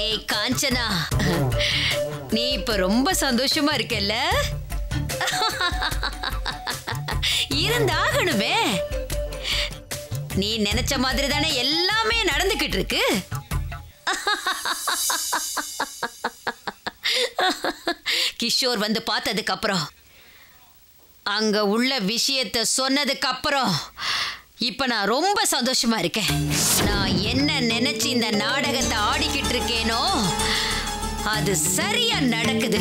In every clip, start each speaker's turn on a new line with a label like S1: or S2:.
S1: ஏய் காஞ்சனா நீ இப்ப ரொம்ப சந்தோஷமா இருக்கல்ல இருந்தாகணுமே நீ நினைச்ச மாதிரி தானே எல்லாமே நடந்துகிட்டு இருக்கு கிஷோர் வந்து பார்த்ததுக்கு அப்புறம் அங்க உள்ள விஷயத்த சொன்னதுக்கு அப்புறம் இப்ப நான் ரொம்ப சந்தோஷமா இருக்கேன் நான் என்ன நினைச்சு இந்த நாடகத்தை ஆடிக்கிட்டு இருக்கேனோ அது சரியா நடக்குது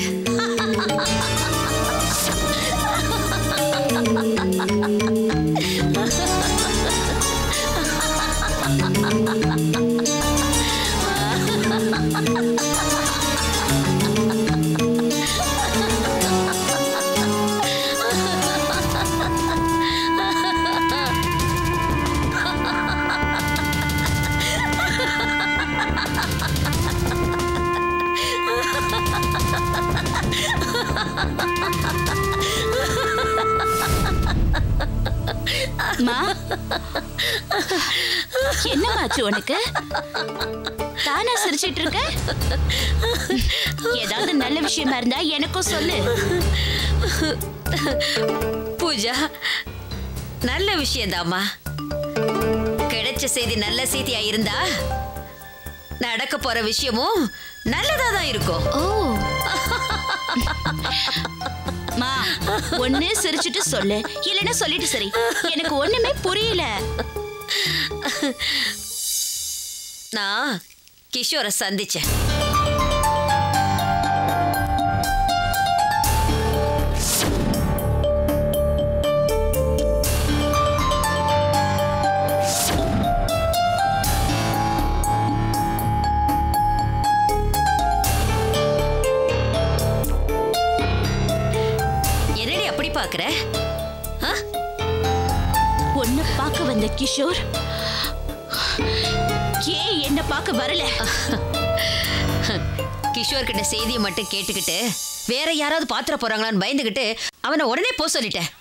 S2: மா என்னமாச்சு உனக்கு தானா சிரிச்சிட்டு இருக்க ஏதாவது நல்ல விஷயமா இருந்தா எனக்கும் சொல்லு
S1: பூஜா நல்ல விஷயம்தாம்மா கிடைச்ச செய்தி நல்ல செய்தியா இருந்தா நடக்க போற விஷயமும் நல்லதா தான் இருக்கும்
S2: ஓ மா ஒண்ணு சிரிச்சிட்டு சொல்லு இல்லைன்னா சொல்லிட்டு சரி எனக்கு ஒண்ணுமே புரியல
S1: நான் கிஷோரை சந்திச்சேன் என்னடி அப்படி பாக்குற ஆ?
S2: ஒண்ணு பார்க்க வந்த கிஷோர் ஏன் என்ன பார்க்க வரல
S1: கிஷோர் கிட்ட செய்தியை மட்டும் கேட்டுக்கிட்டு வேற யாராவது பாத்திர போறாங்களான்னு பயந்துகிட்டு அவனை உடனே போக சொல்லிட்டேன்